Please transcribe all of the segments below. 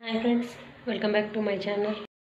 hi friends welcome back to my channel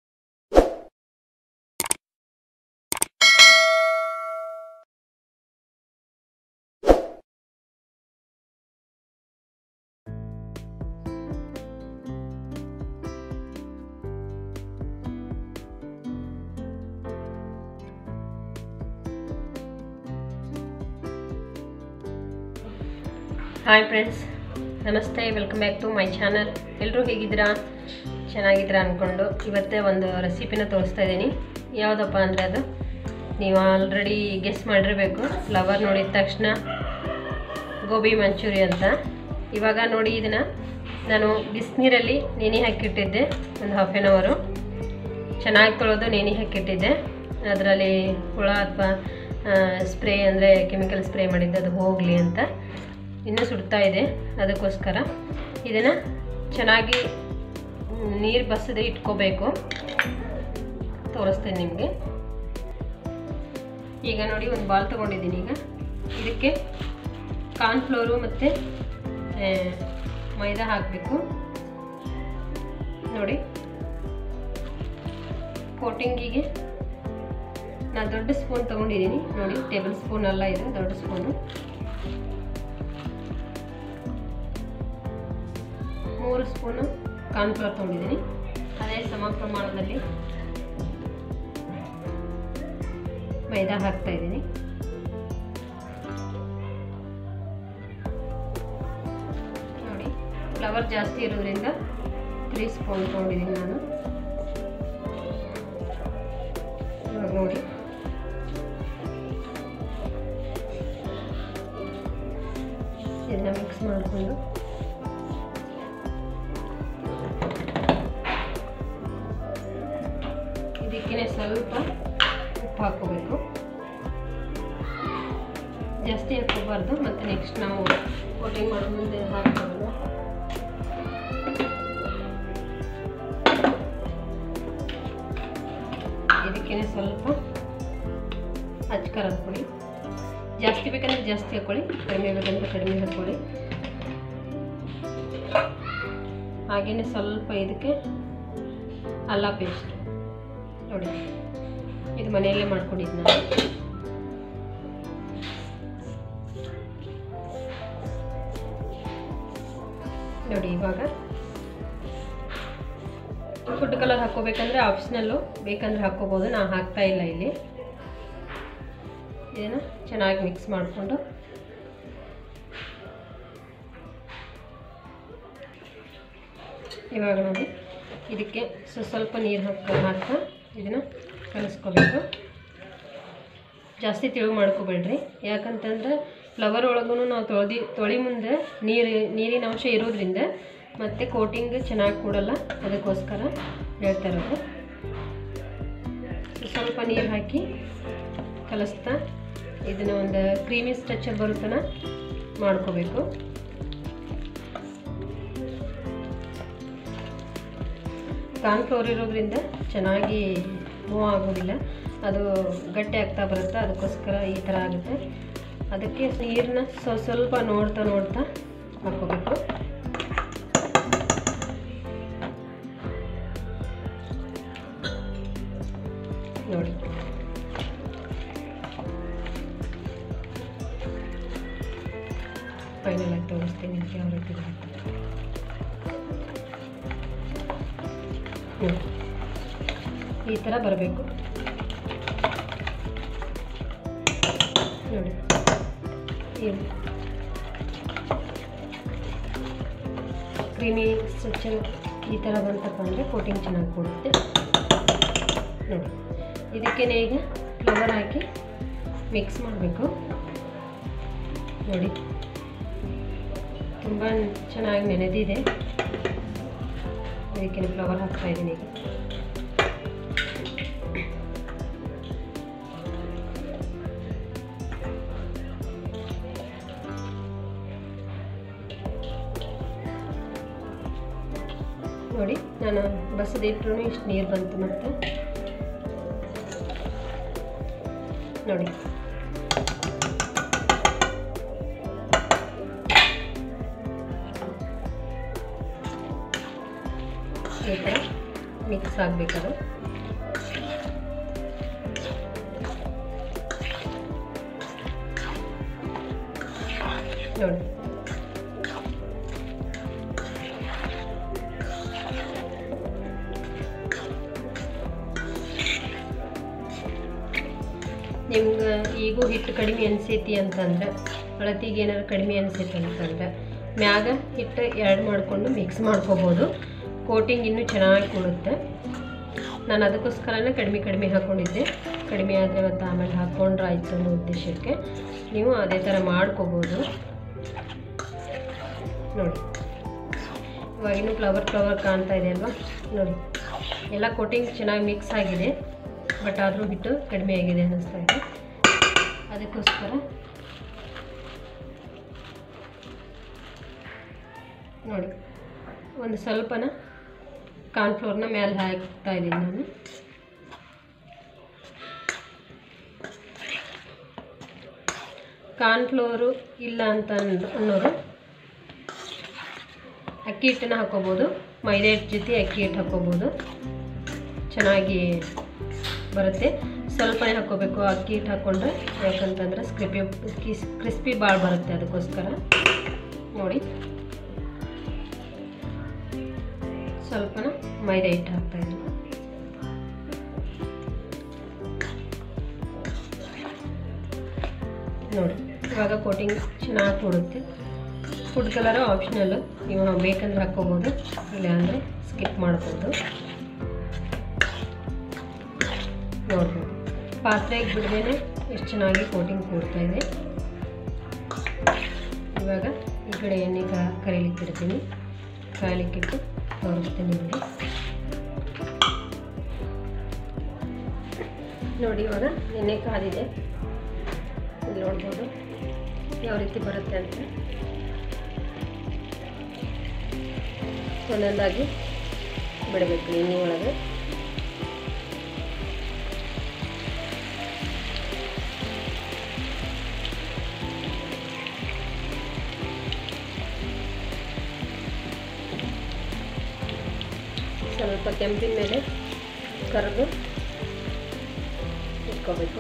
hi friends ನಮಸ್ತೆ welcome back to my channel ಎಲ್ಲರೂ ಹೇಗಿದ್ದೀರಾ ಚೆನ್ನಾಗಿದ್ದೀರಾ ಅಂದ್ಕೊಂಡು ಇವತ್ತೇ ಒಂದು ರೆಸಿಪಿನ ತೋರಿಸ್ತಾ ಇದ್ದೀನಿ ಯಾವುದಪ್ಪ ಅಂದರೆ ಅದು ನೀವು ಆಲ್ರೆಡಿ ಗೆಸ್ ಮಾಡಿರಬೇಕು ಫ್ಲವರ್ ನೋಡಿದ ತಕ್ಷಣ ಗೋಬಿ ಮಂಚೂರಿ ಅಂತ ಇವಾಗ ನೋಡಿ ಇದನ್ನು ನಾನು ಬಿಸಿನೀರಲ್ಲಿ ನೆನೆ ಹಾಕಿಟ್ಟಿದ್ದೆ ಒಂದು ಹಾಫ್ ಆನ್ ಅವರು ಚೆನ್ನಾಗಿ ತೊಳೆದು ನೆನೆ ಹಾಕಿಟ್ಟಿದ್ದೆ ಅದರಲ್ಲಿ ಹುಳ ಅಥವಾ ಸ್ಪ್ರೇ ಅಂದರೆ ಕೆಮಿಕಲ್ ಸ್ಪ್ರೇ ಮಾಡಿದ್ದೆ ಅದು ಹೋಗಲಿ ಅಂತ ಇನ್ನೂ ಸುಡ್ತಾ ಇದೆ ಅದಕ್ಕೋಸ್ಕರ ಇದನ್ನು ಚೆನ್ನಾಗಿ ನೀರು ಬಸದೆ ಇಟ್ಕೋಬೇಕು ತೋರಿಸ್ತೇನೆ ನಿಮಗೆ ಈಗ ನೋಡಿ ಒಂದು ಬಾಲ್ ತೊಗೊಂಡಿದ್ದೀನಿ ಈಗ ಇದಕ್ಕೆ ಕಾರ್ನ್ಫ್ಲೋರು ಮತ್ತು ಮೈದಾ ಹಾಕಬೇಕು ನೋಡಿ ಕೋಟಿಂಗಿಗೆ ನಾನು ದೊಡ್ಡ ಸ್ಪೂನ್ ತೊಗೊಂಡಿದ್ದೀನಿ ನೋಡಿ ಟೇಬಲ್ ಸ್ಪೂನ್ ಅಲ್ಲ ಇದು ದೊಡ್ಡ ಸ್ಪೂನು ಮೂರು ಸ್ಪೂನು ಕಾರ್ನ್ಫ್ಲವರ್ ತೊಗೊಂಡಿದ್ದೀನಿ ಅದೇ ಸಮ ಪ್ರಮಾಣದಲ್ಲಿ ಮೈದಾ ಹಾಕ್ತಾ ಇದ್ದೀನಿ ನೋಡಿ ಫ್ಲವರ್ ಜಾಸ್ತಿ ಇರೋದ್ರಿಂದ ತ್ರೀ ಸ್ಪೂನ್ ತೊಗೊಂಡಿದ್ದೀನಿ ನಾನು ಇವಾಗ ನೋಡಿ ಇದನ್ನ ಮಿಕ್ಸ್ ಮಾಡಿಕೊಂಡು ಇದಕ್ಕೆ ಸ್ವಲ್ಪ ಉಪ್ಪು ಹಾಕೋಬೇಕು ಜಾಸ್ತಿ ಹಾಕೋಬಾರ್ದು ಮತ್ತು ನೆಕ್ಸ್ಟ್ ನಾವು ಕೋಟಿಂಗ್ ಮಾಡೋ ಮುಂದೆ ಹಾಕ್ಕೊಳ್ಳೋದು ಇದಕ್ಕೆ ಸ್ವಲ್ಪ ಹಚ್ಕರದ ಪುಡಿ ಜಾಸ್ತಿ ಬೇಕಂದ್ರೆ ಜಾಸ್ತಿ ಹಾಕ್ಕೊಳ್ಳಿ ಕಡಿಮೆ ಬೇಕಂದ್ರೆ ಕಡಿಮೆ ಹಾಕ್ಕೊಳ್ಳಿ ಹಾಗೆಯೇ ಸ್ವಲ್ಪ ಇದಕ್ಕೆ ಅಲ್ಲ ಪೇಸ್ಟ್ ನೋಡಿ ಇದು ಮನೆಯಲ್ಲೇ ಮಾಡ್ಕೊಂಡಿದ್ದು ನಾನು ನೋಡಿ ಇವಾಗ ಫುಡ್ ಕಲರ್ ಹಾಕೋಬೇಕಂದ್ರೆ ಆಪ್ಷನಲ್ಲು ಬೇಕಂದ್ರೆ ಹಾಕ್ಕೋಬೋದು ನಾನು ಹಾಕ್ತಾ ಇಲ್ಲ ಇಲ್ಲಿ ಇದನ್ನು ಚೆನ್ನಾಗಿ ಮಿಕ್ಸ್ ಮಾಡಿಕೊಂಡು ಇವಾಗ ನೋಡಿ ಇದಕ್ಕೆ ಸ್ವಲ್ಪ ನೀರು ಹಾಕಿ ಹಾಕ್ತಾ ಇದನ್ನು ಕಲಿಸ್ಕೋಬೇಕು ಜಾಸ್ತಿ ತಿಳುವು ಮಾಡ್ಕೋಬೇಡ್ರಿ ಯಾಕಂತಂದ್ರೆ ಫ್ಲವರ್ ಒಳಗೂ ನಾವು ತೊಳೆದು ತೊಳಿ ಮುಂದೆ ನೀರು ನೀರಿನ ಅಂಶ ಇರೋದ್ರಿಂದ ಮತ್ತು ಕೋಟಿಂಗ್ ಚೆನ್ನಾಗಿ ಕೊಡಲ್ಲ ಅದಕ್ಕೋಸ್ಕರ ಹೇಳ್ತಾ ಇರೋದು ಸ್ವಲ್ಪ ನೀರು ಹಾಕಿ ಕಲಿಸ್ತಾ ಇದನ್ನು ಒಂದು ಕ್ರೀಮಿ ಸ್ಟ್ರಕ್ಚರ್ ಬರುತ್ತನ ಮಾಡ್ಕೋಬೇಕು ಕಾರ್ನ್ಫ್ಲೋರ್ ಇರೋದ್ರಿಂದ ಚೆನ್ನಾಗಿ ಮೂವ್ ಆಗೋದಿಲ್ಲ ಅದು ಗಟ್ಟಿ ಆಗ್ತಾ ಬರುತ್ತೆ ಅದಕ್ಕೋಸ್ಕರ ಈ ಥರ ಆಗುತ್ತೆ ಅದಕ್ಕೆ ನೀರನ್ನ ಸ್ವ ಸ್ವಲ್ಪ ನೋಡ್ತಾ ನೋಡ್ತಾ ಹಾಕ್ಕೋಬೇಕು ನೋಡಿ ಫೈನಲ್ ಆಗಿ ತೋರಿಸ್ತೀನಿ ಯಾವ ರೀತಿ ನೋಡಿ ಈ ಥರ ಬರಬೇಕು ನೋಡಿ ಕ್ರೀಮಿ ಸ್ಟ್ರಕ್ಚರ್ ಈ ಥರ ಬಂತಪ್ಪ ಅಂದರೆ ಕೋಟಿಂಗ್ ಚೆನ್ನಾಗಿ ಕೊಡುತ್ತೆ ನೋಡಿ ಇದಕ್ಕೆ ಈಗ ಫ್ಲವರ್ ಹಾಕಿ ಮಿಕ್ಸ್ ಮಾಡಬೇಕು ನೋಡಿ ತುಂಬ ಚೆನ್ನಾಗಿ ನೆನೆದಿದೆ ಅದಕ್ಕೆ ಫ್ಲವರ್ ಹಾಕ್ತಾ ಇದ್ದೀನಿ ಈಗ ನೋಡಿ ನಾನು ಬಸದಿಟ್ರು ಇಷ್ಟು ನೀರು ಬಂತು ಮತ್ತೆ ನೋಡಿ ಈ ಥರ ಮಿಕ್ಸ್ ಆಗಬೇಕದು ನೋಡಿ ನಿಮ್ಗೆ ಈಗೂ ಹಿಟ್ಟು ಕಡಿಮೆ ಅನಿಸೈತಿ ಅಂತಂದ್ರೆ ಅಳತಿಗೆ ಏನಾದ್ರು ಕಡಿಮೆ ಅನಿಸೈತಿ ಅಂತಂದ್ರೆ ಮ್ಯಾಗ ಹಿಟ್ಟು ಎರಡು ಮಾಡಿಕೊಂಡು ಮಿಕ್ಸ್ ಮಾಡ್ಕೋಬೋದು ಕೋಟಿಂಗ್ ಇನ್ನೂ ಚೆನ್ನಾಗಿ ಕೊಡುತ್ತೆ ನಾನು ಅದಕ್ಕೋಸ್ಕರನೇ ಕಡಿಮೆ ಕಡಿಮೆ ಹಾಕ್ಕೊಂಡಿದ್ದೆ ಕಡಿಮೆ ಆದರೆ ಮತ್ತು ಆಮೇಲೆ ಹಾಕ್ಕೊಂಡ್ರೆ ಆಯಿತು ಅನ್ನೋ ಉದ್ದೇಶಕ್ಕೆ ನೀವು ಅದೇ ಥರ ಮಾಡ್ಕೋಬೋದು ನೋಡಿ ಇವಾಗ ಇನ್ನೂ ಫ್ಲವರ್ ಫ್ಲವರ್ ಕಾಣ್ತಾ ಇದೆ ಅಲ್ವಾ ನೋಡಿ ಎಲ್ಲ ಕೋಟಿಂಗ್ ಚೆನ್ನಾಗಿ ಮಿಕ್ಸ್ ಆಗಿದೆ ಬಟ್ ಆದರೂ ಹಿಟ್ಟು ಕಡಿಮೆ ಆಗಿದೆ ಅನ್ನಿಸ್ತಾ ಇದೆ ಅದಕ್ಕೋಸ್ಕರ ನೋಡಿ ಒಂದು ಸ್ವಲ್ಪನ ಕಾರ್ನ್ಫ್ಲೋರ್ನ ಮೇಲೆ ಹಾಕ್ತಾ ಇದ್ದೀನಿ ನಾನು ಕಾರ್ನ್ಫ್ಲೋರು ಇಲ್ಲ ಅಂತ ಅಂದ್- ಅನ್ನೋರು ಅಕ್ಕಿ ಹಿಟ್ಟನ್ನ ಹಾಕೋಬೋದು ಮೈದಾ ಹಿಟ್ಟು ಜೊತೆ ಅಕ್ಕಿ ಹಿಟ್ಟು ಹಾಕೋಬೋದು ಚೆನ್ನಾಗಿ ಬರುತ್ತೆ ಸ್ವಲ್ಪನೇ ಹಾಕ್ಕೋಬೇಕು ಅಕ್ಕಿ ಹಿಟ್ಟು ಹಾಕ್ಕೊಂಡ್ರೆ ಯಾಕಂತಂದ್ರೆ ಸ್ಕ್ರಿಪಿ ಕಿಸ್ ಕ್ರಿಸ್ಪಿ ಭಾಳ ಬರುತ್ತೆ ಅದಕ್ಕೋಸ್ಕರ ನೋಡಿ ಸ್ವಲ್ಪನ ಮೈದಾ ಹಿಟ್ಟು ಹಾಕ್ತಾ ಇದ್ದೀನಿ ನೋಡಿ ಇವಾಗ ಕೋಟಿಂಗ್ ಚೆನ್ನಾಗಿ ಕೊಡುತ್ತೆ ಫುಡ್ ಕಲರು ಆಪ್ಷನಲ್ಲು ನೀವು ಬೇಕಂದ್ರೆ ಹಾಕ್ಕೋಬೋದು ಇಲ್ಲ ಅಂದರೆ ಸ್ಕಿಪ್ ಮಾಡ್ಬೋದು ನೋಡ್ಬೋದು ಪಾತ್ರೆಗೆ ಬಿಡದೇನೆ ಎಷ್ಟು ಚೆನ್ನಾಗಿ ಕೋಟಿಂಗ್ ಕೊಡ್ತಾ ಇದೆ ಇವಾಗ ಈ ಕಡೆ ಎಣ್ಣೆ ಕಾ ಕರೀಲಿಕ್ಕೆ ಇಡ್ತೀನಿ ಕಾಯಲಿಕ್ಕಿಟ್ಟು ತೋರಿಸ್ತೀನಿ ನಿಮಗೆ ನೋಡಿ ಇವಾಗ ಎಣ್ಣೆ ಕಾದಿದೆ ಇಲ್ಲಿ ನೋಡ್ಬೋದು ಯಾವ ರೀತಿ ಬರುತ್ತೆ ಅಂತ ಒಂದೊಂದಾಗಿ ಬಿಡಬೇಕು ಎಣ್ಣೆ ಒಳಗೆ ಸ್ವಲ್ಪ ಕೆಂಪಿನ ಮೇಲೆ ಕರೆದು ಇಟ್ಕೋಬೇಕು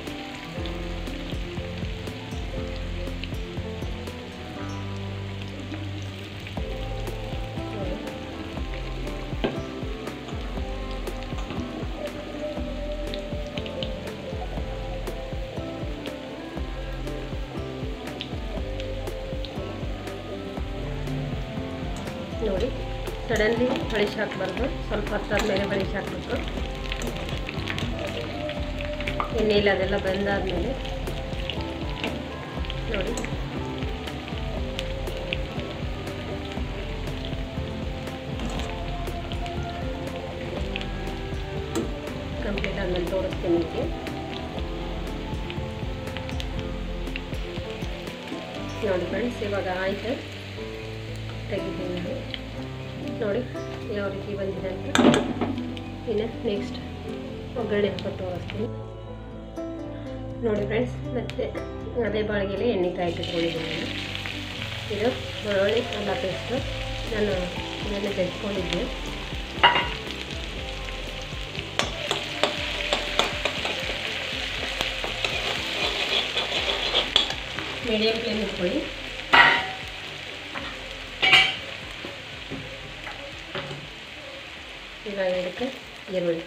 ನೋಡಿ ಸಡನ್ಲಿ ಬಳಿಸಿ ಹಾಕ್ಬಾರ್ದು ಸ್ವಲ್ಪ ಹೊತ್ತಾದ ಮೇಲೆ ಬಳಿಸಿ ಹಾಕಬೇಕು ಎಣ್ಣೆಯಲ್ಲಿ ಅದೆಲ್ಲ ಬೆಂದಾದ್ಮೇಲೆ ನೋಡಿ ಕಂಪ್ಲೀಟ್ ಆದ್ಮೇಲೆ ತೋರಿಸ್ತೀನಿ ನಿಮಗೆ ನೋಡಿ ಫ್ರೆಂಡ್ಸ್ ಇವಾಗ ಆಯ್ತು ತೆಗಿತೀನಿ ನಾನು ನೋಡಿ ಯಾವ ರೀತಿ ಬಂದಿದೆ ಅಂತ ಇನ್ನು ನೆಕ್ಸ್ಟ್ ಒಗ್ಗರಣೆ ಹಾಕಿ ತೋರಿಸ್ತೀನಿ ನೋಡಿ ಫ್ರೆಂಡ್ಸ್ ಮತ್ತೆ ಅದೇ ಬಾಳಿಗೆಯಲ್ಲಿ ಎಣ್ಣೆ ಕಾಯಿ ಇಟ್ಕೊಂಡಿದ್ದೀನಿ ನಾನು ಇದು ಬೆಳ್ಳುಳ್ಳಿ ಅಲ್ಲ ಪೇಸ್ಟು ನಾನು ಇದನ್ನು ತೆಗೆದುಕೊಂಡಿದ್ದೆ ಮೀಡಿಯಮ್ ಫ್ಲೇಮ್ ಇಟ್ಕೊಳ್ಳಿ ಇವಾಗ ಇದಕ್ಕೆ ಈರುಳ್ಳಿ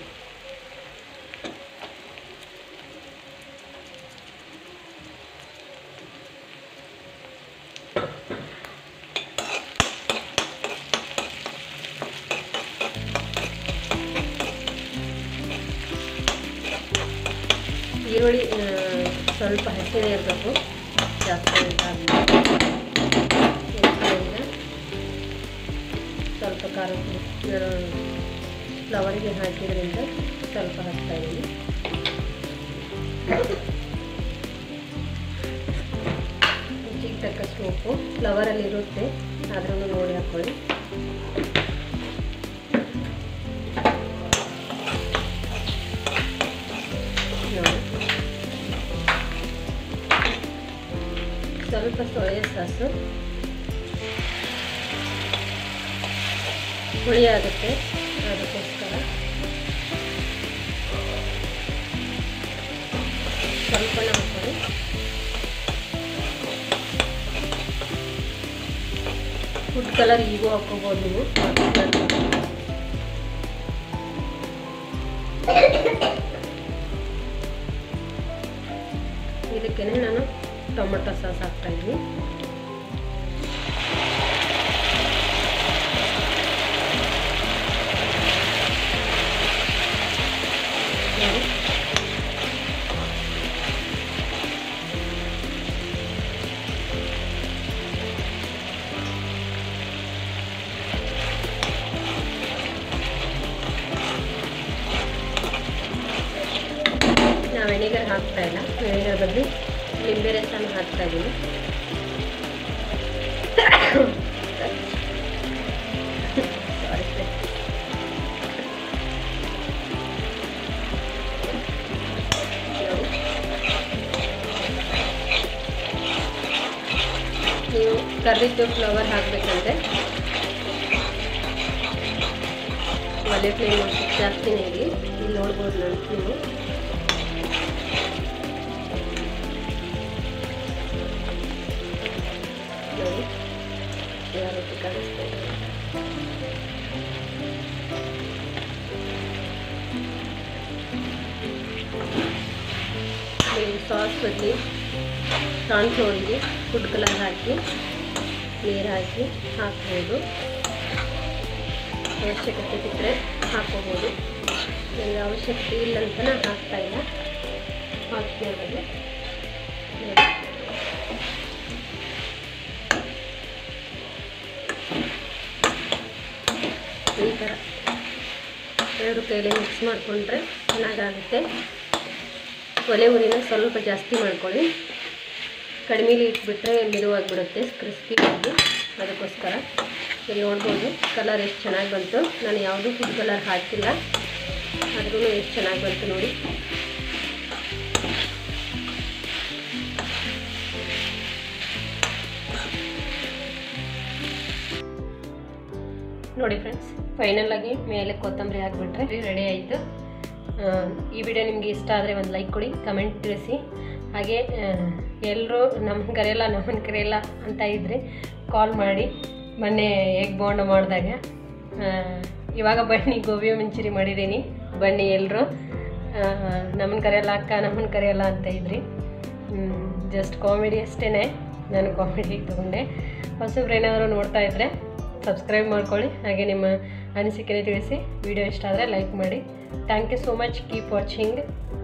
ಈರುಳ್ಳಿ ಆ, ಸ್ವಲ್ಪ ಹಸಿನೇ ಇರಬೇಕು ಜಾಸ್ತಿ ಇದಾಗಬೇಕು ಸ್ವಲ್ಪ ಖಾರ ಫ್ಲವರಿಗೆ ಹಾಕಿದ್ರಿಂದ ಸ್ವಲ್ಪ ಹಾಕ್ತಾ ಇದ್ದೀನಿ ರುಚಿಗೆ ತಕ್ಕಷ್ಟು ಉಪ್ಪು ಫ್ಲವರಲ್ಲಿ ಇರುತ್ತೆ ಆದ್ರೂ ನೋಡಿ ಹಾಕ್ಕೊಳ್ಳಿ ನೋಡಿ ಸ್ವಲ್ಪ ಸೋಯಾ ಸಾಸು ಹುಳಿ ಆಗುತ್ತೆ ಅದಕ್ಕೋಸ್ಕರ ಸ್ವಲ್ಪನೇ ಹಾಕ್ಕೊಳ್ಳಿ ಫುಡ್ ಕಲರ್ ಈಗೂ ಹಾಕ್ಕೋಬೋದು ನೀವು ಇದಕ್ಕೇ ನಾನು ಟೊಮೊಟೊ ಸಾಸ್ ಹಾಕ್ತಾಯಿದ್ದೀನಿ ನಾವು ವೆನಿಗರ್ ಹಾಕ್ತಾ ಇಲ್ಲ ವೆನಿಗರ್ ಬದಲು ಲಿಂಬೆ ರಸನ ಹಾಕ್ತಾ ಇದ್ದೀನಿ ಸಾರಿ ನೀವು ಕರ್ರಿದ್ದು ಫ್ಲವರ್ ಹಾಕಬೇಕಂದ್ರೆ ಒಲೆ ಫ್ಲೇಮ್ ಜಾಸ್ತಿನೇ ಇರಲಿ ಇಲ್ಲಿ ನೋಡ್ಬೋದು ನಾನು ನೀವು ನೋಡಿ ಯಾವ ರೀತಿ ಕಾಣಿಸ್ತಾ ಇದೆ ನೀವು ಸಾಸ್ ಬದಲಿ ಕಾರ್ನ್ಫ್ಲೋರಿಗೆ ಫುಡ್ ಕಲರ್ ಹಾಕಿ ನೀರು ಹಾಕಿ ಹಾಕ್ಬೋದು ಅವಶ್ಯಕತೆ ಬಿದ್ದರೆ ಹಾಕೋಬೋದು ನನಗೆ ಅವಶ್ಯಕತೆ ಇಲ್ಲ ಅಂತ ನಾನು ಹಾಕ್ತಾ ಇಲ್ಲ ಹಾಕ್ತೀನಿ ಅನ್ನೋದು ನೋಡಿ ಈ ಥರ ಎರಡು ಕೈಲಿ ಮಿಕ್ಸ್ ಮಾಡಿಕೊಂಡ್ರೆ ಚೆನ್ನಾಗಾಗುತ್ತೆ ಒಲೆ ಉರಿನ ಸ್ವಲ್ಪ ಜಾಸ್ತಿ ಮಾಡ್ಕೊಳ್ಳಿ ಕಡಿಮೆಲಿ ಇಟ್ಬಿಟ್ರೆ ಮೆದುವಾಗಿಬಿಡುತ್ತೆ ಕ್ರಿಸ್ಪಿಯಾಗಿ ಅದಕ್ಕೋಸ್ಕರ ಇಲ್ಲಿ ನೋಡ್ಬೋದು ಕಲರ್ ಎಷ್ಟು ಚೆನ್ನಾಗಿ ಬಂತು ನಾನು ಯಾವುದೂ ಫುಡ್ ಕಲರ್ ಹಾಕಿಲ್ಲ ಆದ್ರೂ ಎಷ್ಟು ಚೆನ್ನಾಗಿ ಬಂತು ನೋಡಿ ನೋಡಿ ಫ್ರೆಂಡ್ಸ್ ಫೈನಲಾಗಿ ಮೇಲೆ ಕೊತ್ತಂಬರಿ ಹಾಕಿಬಿಟ್ರೆ ರೆಡಿ ಆಯಿತು ಈ ವಿಡಿಯೋ ನಿಮಗೆ ಇಷ್ಟ ಆದರೆ ಒಂದು ಲೈಕ್ ಕೊಡಿ ಕಮೆಂಟ್ ತಿಳಿಸಿ ಹಾಗೆ ಎಲ್ಲರೂ ನಮ್ಮನ್ನು ಕರೆಯಲ್ಲ ನಮ್ಮನ್ನು ಕರೆಯಲ್ಲ ಅಂತ ಇದ್ದರೆ ಕಾಲ್ ಮಾಡಿ ಮೊನ್ನೆ ಎಗ್ ಬೋಂಡ ಮಾಡಿದಾಗ ಇವಾಗ ಬನ್ನಿ ಗೋಬಿ ಮಂಚೂರಿ ಮಾಡಿದ್ದೀನಿ ಬನ್ನಿ ಎಲ್ಲರೂ ನಮ್ಮನ್ನು ಕರೆಯಲ್ಲ ಅಕ್ಕ ನಮ್ಮನ್ನು ಕರೆಯಲ್ಲ ಅಂತ ಇದ್ರಿ ಜಸ್ಟ್ ಕಾಮಿಡಿ ಅಷ್ಟೇ ನಾನು ಕಾಮಿಡಿ ತೊಗೊಂಡೆ ಹೊಸಬ್ರೇನಾದರೂ ನೋಡ್ತಾ ಇದ್ದರೆ ಸಬ್ಸ್ಕ್ರೈಬ್ ಮಾಡ್ಕೊಳ್ಳಿ ಹಾಗೆ ನಿಮ್ಮ ಅನಿಸಿಕೆ ತಿಳಿಸಿ ವಿಡಿಯೋ ಇಷ್ಟ ಆದರೆ ಲೈಕ್ ಮಾಡಿ thank you so much keep watching